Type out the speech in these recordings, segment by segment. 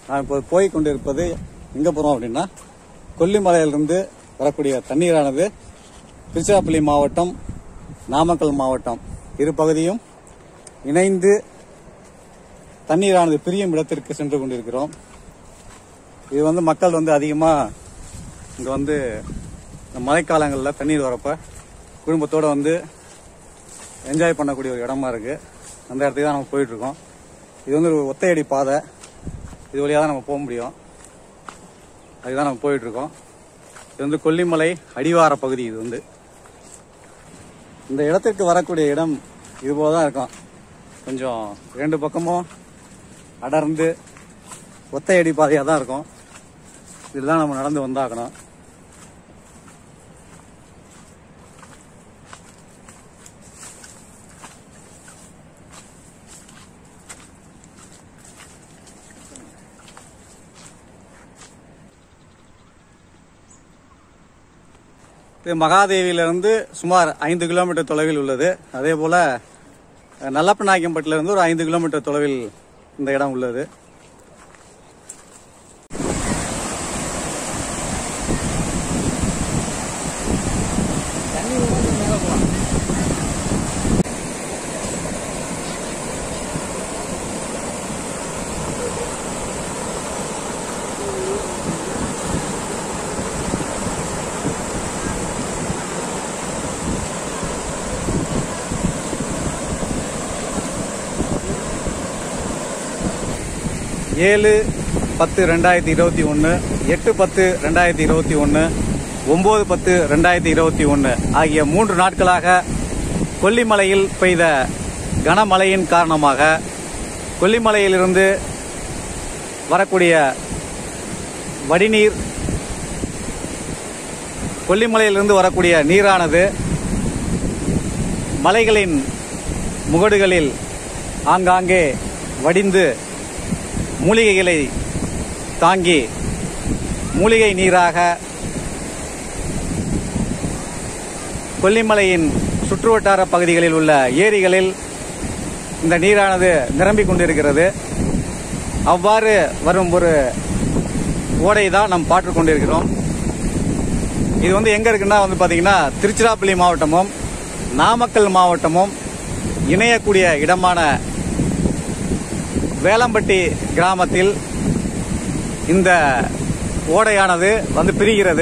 நான் இப்போ போய் கொண்டிருப்பது எங்கே போகிறோம் அப்படின்னா கொல்லிமலையிலிருந்து வரக்கூடிய தண்ணீரானது திருச்சிராப்பள்ளி மாவட்டம் நாமக்கல் மாவட்டம் இரு பகுதியும் இணைந்து தண்ணீரானது பிரியும் இடத்திற்கு சென்று கொண்டிருக்கிறோம் இது வந்து மக்கள் வந்து அதிகமாக இங்கே வந்து இந்த மழைக்காலங்களில் தண்ணீர் வரப்ப குடும்பத்தோடு வந்து என்ஜாய் பண்ணக்கூடிய ஒரு இடமா இருக்கு அந்த இடத்துக்கு தான் நம்ம போயிட்டு இருக்கோம் இது வந்து ஒரு ஒத்தையடி பாதை இது வழியாக தான் நம்ம போக முடியும் அதுதான் நம்ம போயிட்டு இருக்கோம் இது வந்து கொல்லிமலை அடிவார பகுதி இது வந்து இந்த இடத்திற்கு வரக்கூடிய இடம் இது போல தான் இருக்கும் கொஞ்சம் ரெண்டு பக்கமும் அடர்ந்து ஒத்தையடி பாதையாக தான் இருக்கும் இதுதான் நம்ம நடந்து வந்தாகணும் இது மகாதேவியிலிருந்து சுமார் ஐந்து கிலோமீட்டர் தொலைவில் உள்ளது அதே போல நல்லப்பநாயக்கம்பட்டிலிருந்து ஒரு ஐந்து கிலோமீட்டர் தொலைவில் இந்த இடம் உள்ளது ஏழு பத்து ரெண்டாயிரத்தி இருபத்தி ஒன்று எட்டு பத்து ரெண்டாயிரத்தி இருபத்தி ஒன்று ஒன்பது பத்து ரெண்டாயிரத்தி இருபத்தி ஒன்று ஆகிய மூன்று நாட்களாக கொல்லிமலையில் பெய்த கனமழையின் காரணமாக கொல்லிமலையிலிருந்து வரக்கூடிய வடிநீர் கொல்லிமலையிலிருந்து வரக்கூடிய நீரானது மலைகளின் முகடுகளில் ஆங்காங்கே வடிந்து மூலிகைகளை தாங்கி மூலிகை நீராக கொல்லிமலையின் சுற்றுவட்டார பகுதிகளில் உள்ள ஏரிகளில் இந்த நீரானது நிரம்பிக் கொண்டிருக்கிறது அவ்வாறு வரும் ஒரு ஓடை தான் நாம் பார்த்து கொண்டிருக்கிறோம் இது வந்து எங்க இருக்குன்னா வந்து பாத்தீங்கன்னா திருச்சிராப்பள்ளி மாவட்டமும் நாமக்கல் மாவட்டமும் இணையக்கூடிய இடமான வேலம்பட்டி கிராமத்தில் இந்த ஓடையானது வந்து பிரிகிறது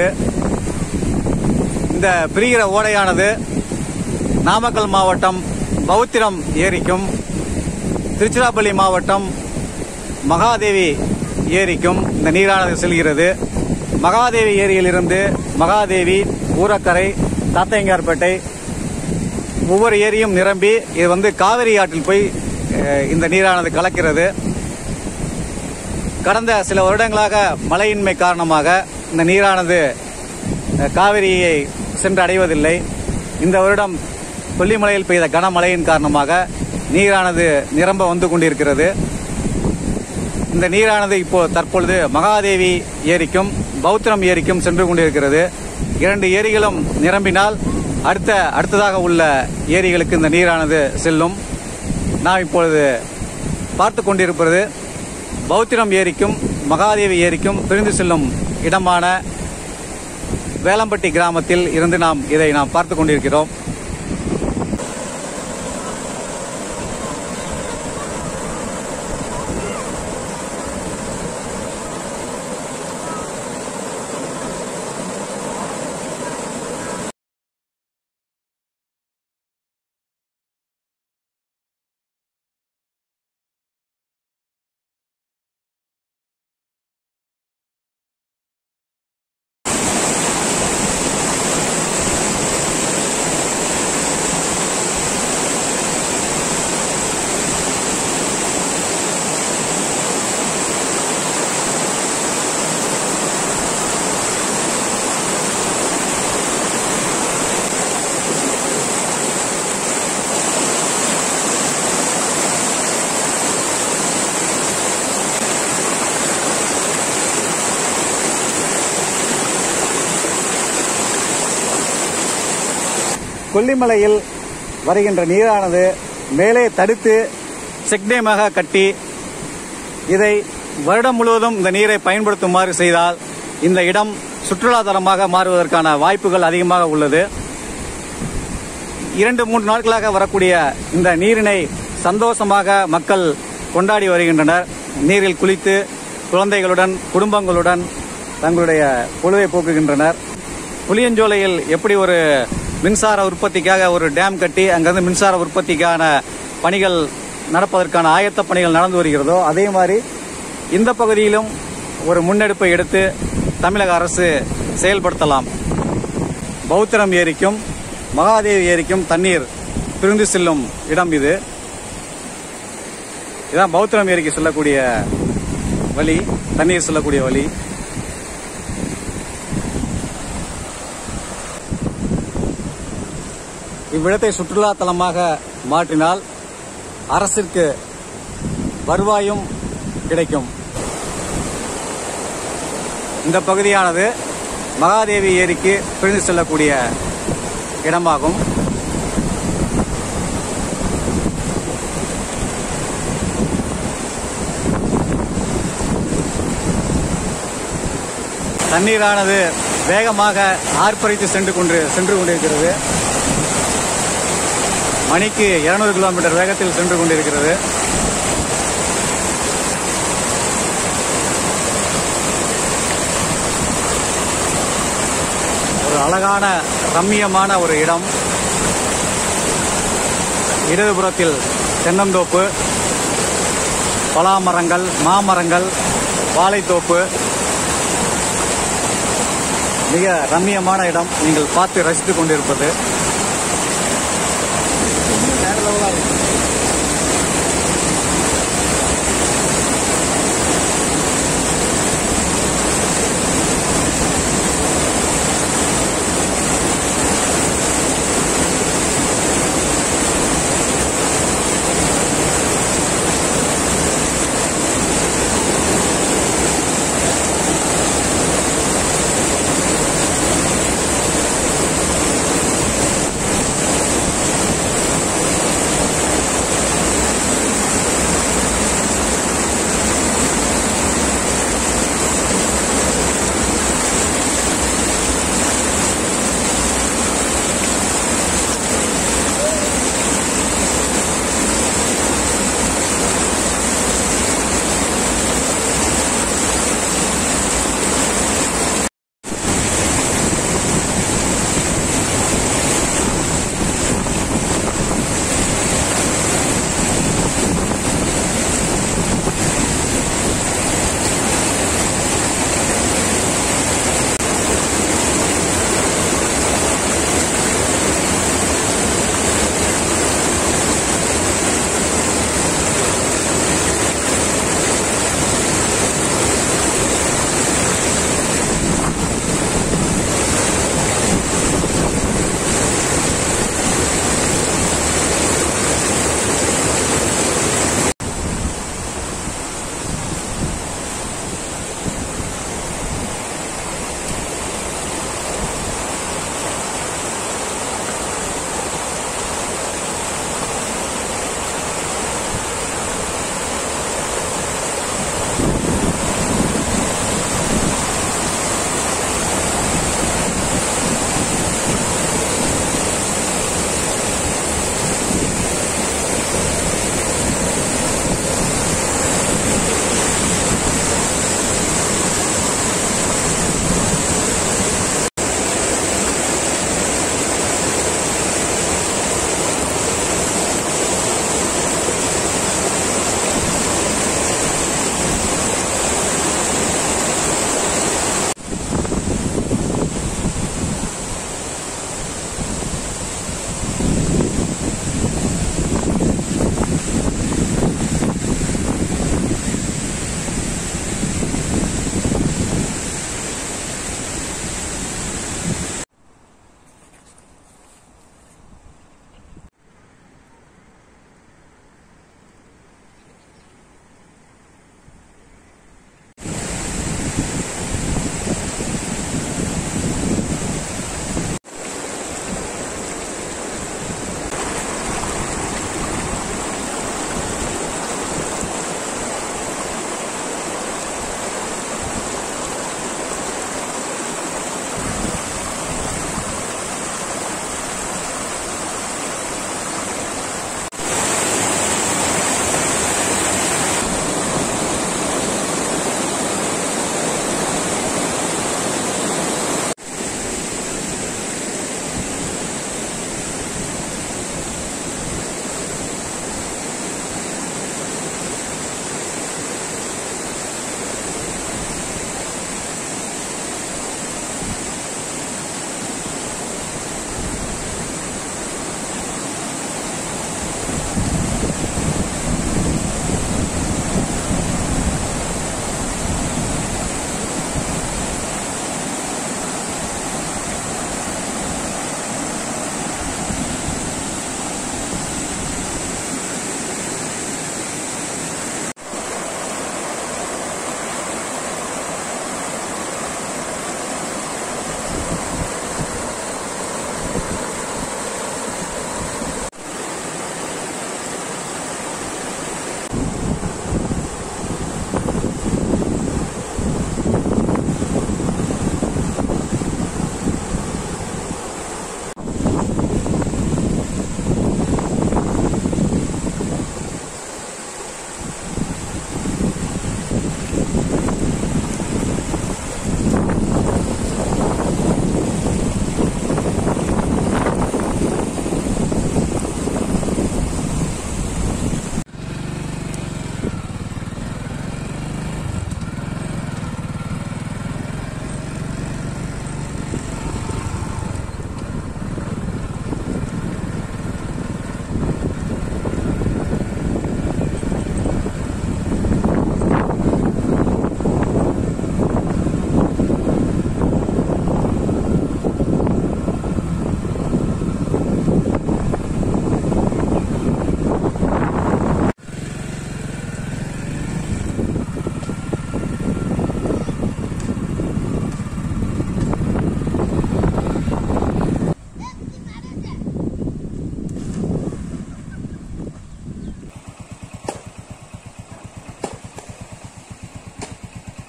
இந்த பிரிகிற ஓடையானது நாமக்கல் மாவட்டம் பௌத்திரம் ஏரிக்கும் திருச்சிராப்பள்ளி மாவட்டம் மகாதேவி ஏரிக்கும் இந்த நீரானது செல்கிறது மகாதேவி ஏரியிலிருந்து மகாதேவி ஊரக்கரை தாத்தையங்கார்பேட்டை ஒவ்வொரு ஏரியும் நிரம்பி இது வந்து காவிரி ஆற்றில் போய் அஹ், இந்த நீரானது கலக்கிறது கடந்த சில வருடங்களாக மழையின்மை காரணமாக இந்த நீரானது அஹ், காவிரியை சென்று அடைவதில்லை இந்த வருடம் கொல்லிமலையில் பெய்த கனமழையின் காரணமாக நீரானது நிரம்ப வந்து கொண்டிருக்கிறது இந்த நீரானது இப்போ தற்பொழுது மகாதேவி ஏரிக்கும் பௌத்திரம் ஏரிக்கும் சென்று கொண்டிருக்கிறது இரண்டு ஏரிகளும் நிரம்பினால் அடுத்த அடுத்ததாக உள்ள ஏரிகளுக்கு இந்த நீரானது செல்லும் நாம் இப்பொழுது பார்த்து கொண்டிருப்பது பௌத்திரம் ஏரிக்கும் மகாதேவி ஏரிக்கும் பிரிந்து செல்லும் இடமான வேலம்பட்டி கிராமத்தில் இருந்து நாம் இதை நாம் பார்த்து கொண்டிருக்கிறோம் கொல்லிமலையில் வருகின்ற நீரானது மேலே தடுத்து செக்டேமாக கட்டி இதை வருடம் முழுவதும் இந்த நீரை பயன்படுத்துமாறு செய்தால் இந்த இடம் சுற்றுலா தலமாக மாறுவதற்கான வாய்ப்புகள் அதிகமாக உள்ளது இரண்டு மூன்று நாட்களாக வரக்கூடிய இந்த நீரினை சந்தோஷமாக மக்கள் கொண்டாடி வருகின்றனர் நீரில் குளித்து குழந்தைகளுடன் குடும்பங்களுடன் தங்களுடைய பொழுதை போக்குகின்றனர் புளியஞ்சோலையில் எப்படி ஒரு மின்சார உற்பத்திக்காக ஒரு டேம் கட்டி அங்கிருந்து மின்சார உற்பத்திக்கான பணிகள் நடப்பதற்கான ஆயத்த பணிகள் நடந்து வருகிறதோ அதே மாதிரி இந்த பகுதியிலும் ஒரு முன்னெடுப்பை எடுத்து தமிழக அரசு செயல்படுத்தலாம் பௌத்திரம் ஏரிக்கும் மகாதேவி ஏரிக்கும் தண்ணீர் பிரிந்து செல்லும் இடம் இது இதான் பௌத்திரம் ஏரிக்கு செல்லக்கூடிய வழி தண்ணீர் செல்லக்கூடிய வழி இவ்விடத்தை சுற்றுலா தலமாக மாற்றினால் அரசிற்கு வருவாயும் கிடைக்கும் இந்த பகுதியானது மகாதேவி ஏரிக்கு பிரிந்து செல்லக்கூடிய இடமாகும் தண்ணீரானது வேகமாக ஆர்ப்பரித்து சென்று கொண்டு சென்று கொண்டிருக்கிறது மணிக்கு 200 கிலோமீட்டர் வேகத்தில் சென்று கொண்டிருக்கிறது ஒரு அழகான ரம்மியமான ஒரு இடம் இடதுபுறத்தில் தென்னந்தோப்பு பலாமரங்கள் மாமரங்கள் வாழைத்தோப்பு மிக ரம்மியமான இடம் நீங்கள் பார்த்து ரசித்துக் கொண்டிருப்பது வேற level ஆ இருக்கு.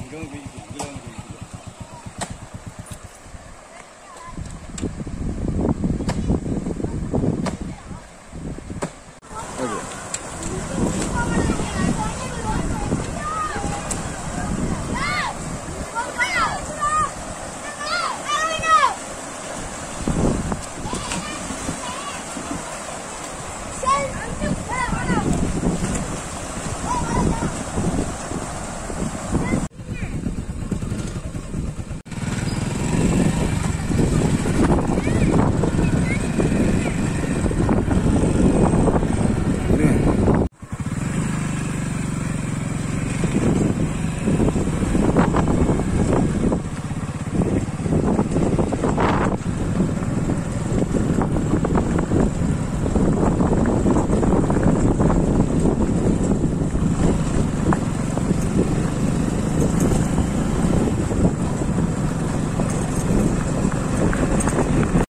இங்கே வந்து போய்க்கலாம் இதில் வந்து